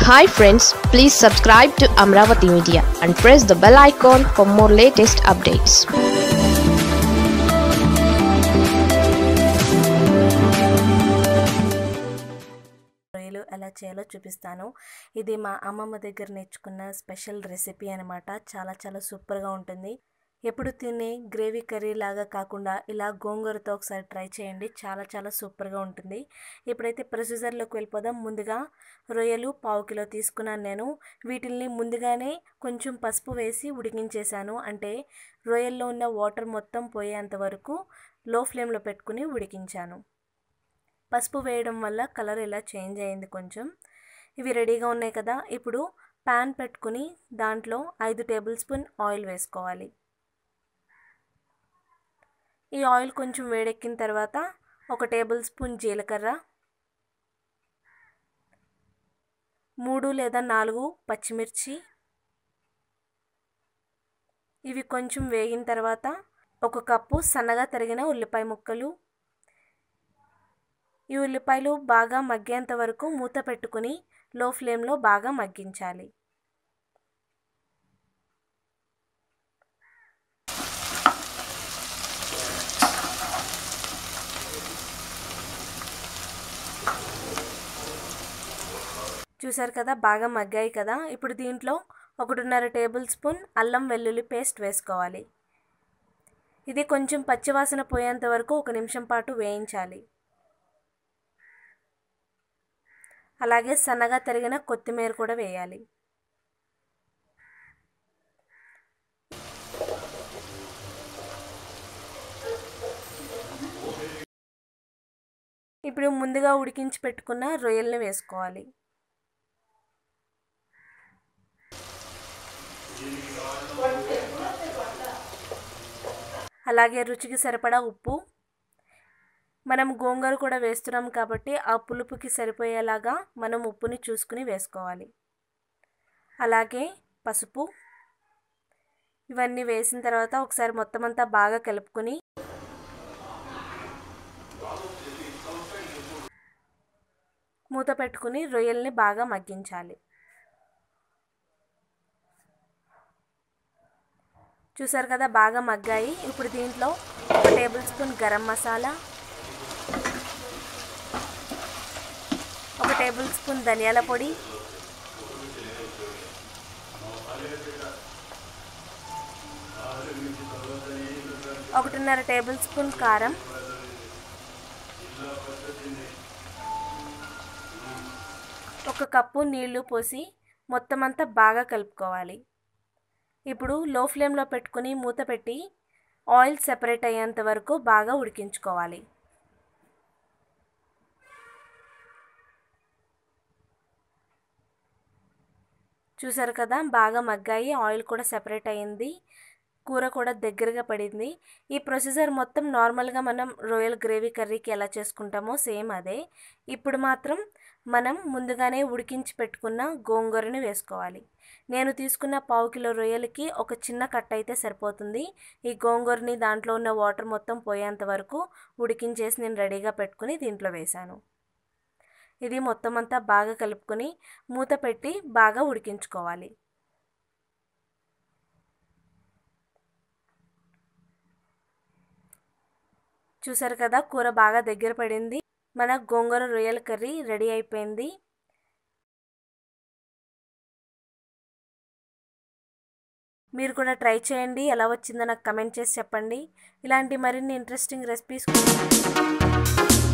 hi friends please subscribe to Amaravati media and press the bell icon for more latest updates రొయ్యలు ఎలా చేయాలో చూపిస్తాను ఇది మా అమ్మమ్మ దగ్గర నేర్చుకున్న స్పెషల్ రెసిపీ అనమాట చాలా చాలా సూపర్గా ఉంటుంది ఎప్పుడు తినే గ్రేవీ కర్రీ లాగా కాకుండా ఇలా గోంగూరతో ఒకసారి ట్రై చేయండి చాలా చాలా సూపర్గా ఉంటుంది ఇప్పుడైతే ప్రొసీజర్లోకి వెళ్ళిపోదాం ముందుగా రొయ్యలు పావు కిలో తీసుకున్నాను నేను వీటిల్ని ముందుగానే కొంచెం పసుపు వేసి ఉడికించేశాను అంటే రొయ్యల్లో ఉన్న వాటర్ మొత్తం పోయేంత వరకు లో ఫ్లేమ్లో పెట్టుకుని ఉడికించాను పసుపు వేయడం వల్ల కలర్ ఇలా చేంజ్ అయింది కొంచెం ఇవి రెడీగా ఉన్నాయి కదా ఇప్పుడు ప్యాన్ పెట్టుకుని దాంట్లో ఐదు టేబుల్ స్పూన్ ఆయిల్ వేసుకోవాలి ఈ ఆయిల్ కొంచెం వేడెక్కిన తర్వాత ఒక టేబుల్ స్పూన్ జీలకర్ర మూడు లేదా నాలుగు పచ్చిమిర్చి ఇవి కొంచెం వేగిన తర్వాత ఒక కప్పు సన్నగా తరిగిన ఉల్లిపాయ ముక్కలు ఈ ఉల్లిపాయలు బాగా మగ్గేంత వరకు మూత పెట్టుకుని లో ఫ్లేమ్లో బాగా మగ్గించాలి చూసారు కదా బాగా మగ్గాయి కదా ఇప్పుడు దీంట్లో ఒకటిన్నర టేబుల్ స్పూన్ అల్లం వెల్లుల్లి పేస్ట్ వేసుకోవాలి ఇది కొంచెం పచ్చివాసన పోయేంత వరకు ఒక నిమిషం పాటు వేయించాలి అలాగే సన్నగా తరిగిన కొత్తిమీర కూడా వేయాలి ఇప్పుడు ముందుగా ఉడికించి పెట్టుకున్న రొయ్యల్ని వేసుకోవాలి అలాగే రుచికి సరిపడా ఉప్పు మనం గోంగూర కూడా వేస్తున్నాం కాబట్టి ఆ పులుపుకి సరిపోయేలాగా మనం ఉప్పుని చూసుకుని వేసుకోవాలి అలాగే పసుపు ఇవన్నీ వేసిన తర్వాత ఒకసారి మొత్తం అంతా బాగా కలుపుకొని మూత పెట్టుకుని రొయ్యల్ని బాగా మగ్గించాలి చూసారు కదా బాగా మగ్గాయి ఇప్పుడు దీంట్లో ఒక టేబుల్ స్పూన్ గరం మసాలా ఒక టేబుల్ స్పూన్ ధనియాల పొడి ఒకటిన్నర టేబుల్ స్పూన్ కారం ఒక కప్పు నీళ్లు పోసి మొత్తం అంతా బాగా కలుపుకోవాలి ఇప్పుడు లో ఫ్లేమ్లో పెట్టుకుని మూత పెట్టి ఆయిల్ సెపరేట్ అయ్యేంత వరకు బాగా ఉడికించుకోవాలి చూసారు కదా బాగా మగ్గాయి ఆయిల్ కూడా సెపరేట్ అయ్యింది కూర కూడా దగ్గరగా పడింది ఈ ప్రొసీజర్ మొత్తం నార్మల్గా మనం రొయ్యల్ గ్రేవీ కర్రీకి ఎలా చేసుకుంటామో సేమ్ అదే ఇప్పుడు మాత్రం మనం ముందుగానే ఉడికించి పెట్టుకున్న గోంగూరని వేసుకోవాలి నేను తీసుకున్న పావు కిలో రొయ్యలకి ఒక చిన్న కట్ట అయితే సరిపోతుంది ఈ గోంగూరని దాంట్లో ఉన్న వాటర్ మొత్తం పోయేంత వరకు ఉడికించేసి నేను రెడీగా పెట్టుకుని దీంట్లో వేశాను ఇది మొత్తం అంతా బాగా కలుపుకొని మూత పెట్టి బాగా ఉడికించుకోవాలి చూసారు కదా కూర బాగా దగ్గర పడింది మన గోంగూర రొయ్యల కర్రీ రెడీ అయిపోయింది మీరు కూడా ట్రై చేయండి ఎలా వచ్చిందో నాకు కమెంట్ చేసి చెప్పండి ఇలాంటి మరిన్ని ఇంట్రెస్టింగ్ రెసిపీస్